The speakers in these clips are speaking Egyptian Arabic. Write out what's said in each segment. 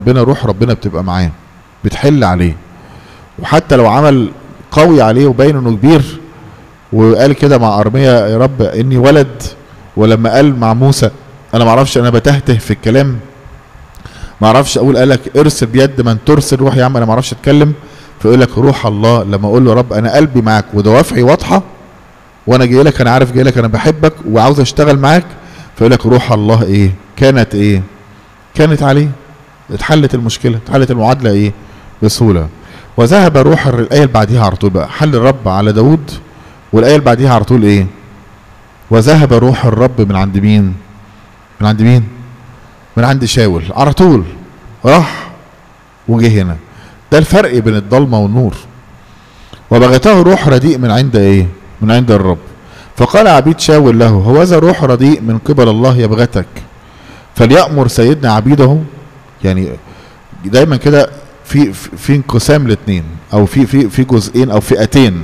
ربنا روح ربنا بتبقى معاه بتحل عليه وحتى لو عمل قوي عليه وباين انه كبير وقال كده مع ارميا يا رب اني ولد ولما قال مع موسى انا ما اعرفش انا بتهته في الكلام ما اعرفش اقول قالك ارسل بيد من ترسل روح يا عم انا ما اعرفش اتكلم فيقول لك روح الله لما اقول له رب انا قلبي معاك ودوافعي واضحه وانا جاي لك انا عارف جاي لك انا بحبك وعاوز اشتغل معاك فيقول لك روح الله ايه كانت ايه كانت عليه اتحلت المشكله اتحلت المعادله ايه بسهوله وذهب روح الر- الايه اللي بعديها على طول بقى حل الرب على داود والايه اللي بعديها على طول ايه وذهب روح الرب من عند مين من عند مين من عند شاول على طول راح وجه هنا ده الفرق بين الضلمه والنور وبغته روح رديء من عند ايه من عند الرب فقال عبيد شاول له هوذا روح رديء من قبل الله يبغتك فليأمر سيدنا عبيده يعني دايما كده في في في انقسام الاثنين او في في في جزئين او فئتين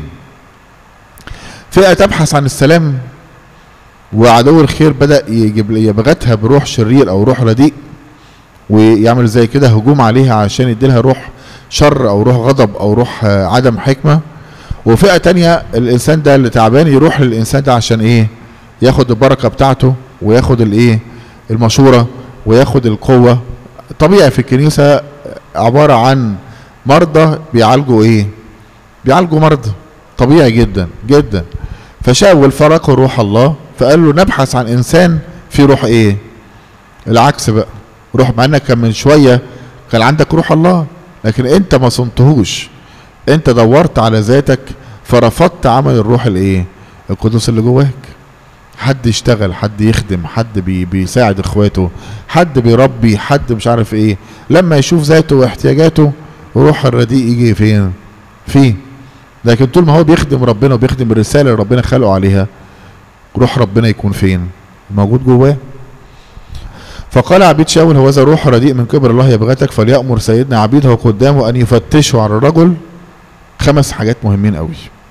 فئه تبحث عن السلام وعدو الخير بدا يجيب يبغتها بروح شرير او روح رديء ويعمل زي كده هجوم عليها عشان يديلها روح شر او روح غضب او روح آه، عدم حكمه وفئه تانية الانسان ده اللي تعبان يروح للانسان ده عشان ايه ياخد البركه بتاعته وياخد الايه المشوره وياخد القوه طبيعي في الكنيسه عباره عن مرضى بيعالجوا ايه بيعالجوا مرضى طبيعي جدا جدا فشاول فرقه روح الله فقال له نبحث عن انسان في روح ايه العكس بقى روح مع انك كان من شويه كان عندك روح الله لكن انت ما صنتهوش انت دورت على ذاتك فرفضت عمل الروح الايه القدس اللي جواك حد يشتغل حد يخدم حد بي بيساعد اخواته حد بيربي حد مش عارف ايه لما يشوف ذاته واحتياجاته روح الرديء يجي فين فيه لكن طول ما هو بيخدم ربنا وبيخدم الرساله اللي ربنا خلقه عليها روح ربنا يكون فين موجود جواه فقال عبيد شاول هوذا روح رديء من قبل الله يبغتك فليأمر سيدنا عبيده قدامه أن يفتشوا على الرجل خمس حاجات مهمين قوي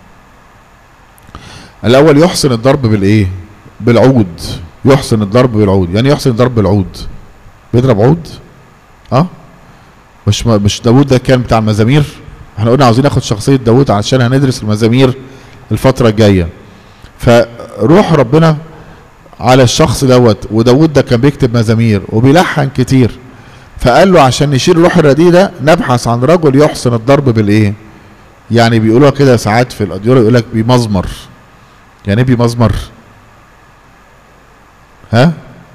الأول يحسن الضرب بالإيه بالعود يحسن الضرب بالعود يعني يحسن الضرب بالعود بيضرب عود اه مش مش داوود ده كان بتاع المزامير احنا قلنا عاوزين ناخد شخصية داوود عشان هندرس المزامير الفترة الجاية فروح ربنا على الشخص دوت وداود ده كان بيكتب مزامير وبيلحن كتير فقال له عشان نشيل روح الرديء ده نبحث عن رجل يحسن الضرب بالايه يعني بيقولوها كده ساعات في الاديره يقول لك بيمزمر يعني ايه بيمزمر ها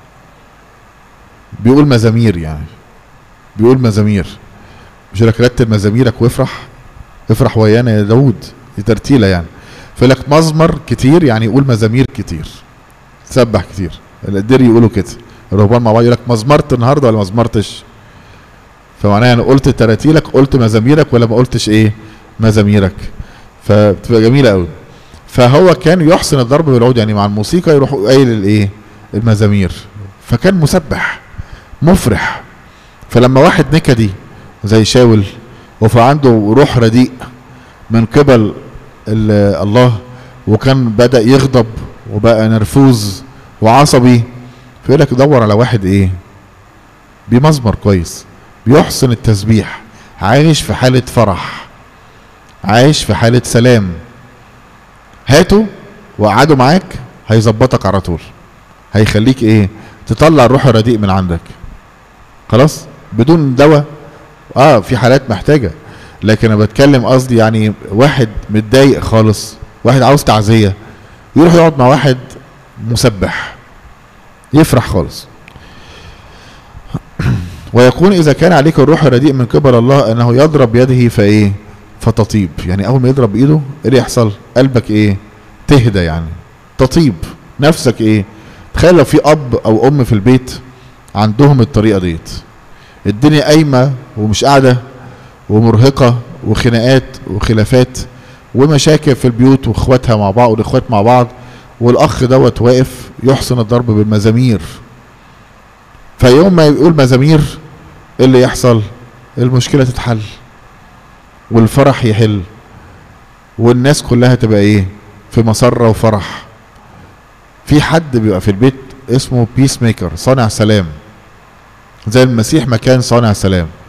بيقول مزامير يعني بيقول مزامير مش لك رتب مزاميرك وافرح افرح ويانا يا داود دي ترتيله يعني فيقول لك مزمر كتير يعني يقول مزامير كتير سبح كتير القدير يقولوا كده الرهبان مع بعض يقول لك مزمرت النهارده ولا مزمرتش فمعناها انا قلت تراتيلك قلت مزاميرك ولا ما قلتش ايه مزاميرك فبتبقى جميله قوي فهو كان يحسن الضرب بالعود يعني مع الموسيقى يروح قايل الايه المزامير فكان مسبح مفرح فلما واحد نكدي زي شاول وفعنده روح رديء من قبل ال- الله وكان بدأ يغضب وبقى نرفوز وعصبي فيقول لك دور على واحد ايه بيمزمر كويس بيحسن التسبيح عايش في حالة فرح عايش في حالة سلام هاته وقعده معاك هيظبطك على طول هيخليك ايه تطلع الروح الرديء من عندك خلاص بدون دواء اه في حالات محتاجة لكن انا بتكلم قصدي يعني واحد متضايق خالص واحد عاوز تعزية يروح يقعد مع واحد مسبح يفرح خالص ويكون اذا كان عليك الروح الرديء من قبل الله انه يضرب يده فايه فتطيب يعني اول ما يضرب بايده ايه اللي يحصل قلبك ايه تهدى يعني تطيب نفسك ايه تخيل لو في اب او ام في البيت عندهم الطريقه ديت الدنيا قايمه ومش قاعده ومرهقه وخناقات وخلافات ومشاكل في البيوت واخواتها مع بعض والاخوات مع بعض والاخ دوت واقف يحسن الضرب بالمزامير فيوم ما يقول مزامير ايه اللي يحصل المشكله تتحل والفرح يحل والناس كلها تبقى ايه في مسره وفرح في حد بيبقى في البيت اسمه بيس ميكر صانع سلام زي المسيح ما كان صانع سلام